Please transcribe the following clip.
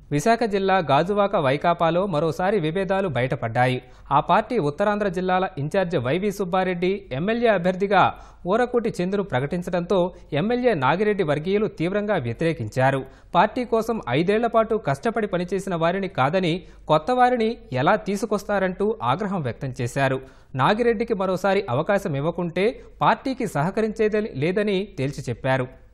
విశాఖ జిల్లా గాజువాక వైకాపాలో మరోసారి విభేదాలు బయటపడ్డాయి ఆ పార్టీ ఉత్తరాంధ్ర జిల్లాల ఇన్ఛార్జి వైవి సుబ్బారెడ్డి ఎమ్మెల్యే అభ్యర్థిగా ఊరకోటి చంద్రు ప్రకటించడంతో ఎమ్మెల్యే నాగిరెడ్డి వర్గీయులు తీవ్రంగా వ్యతిరేకించారు పార్టీ కోసం ఐదేళ్ల పాటు కష్టపడి పనిచేసిన వారిని కాదని కొత్త వారిని ఎలా తీసుకొస్తారంటూ ఆగ్రహం వ్యక్తం చేశారు నాగిరెడ్డికి మరోసారి అవకాశం ఇవ్వకుంటే పార్టీకి సహకరించేది లేదని తేల్చి చెప్పారు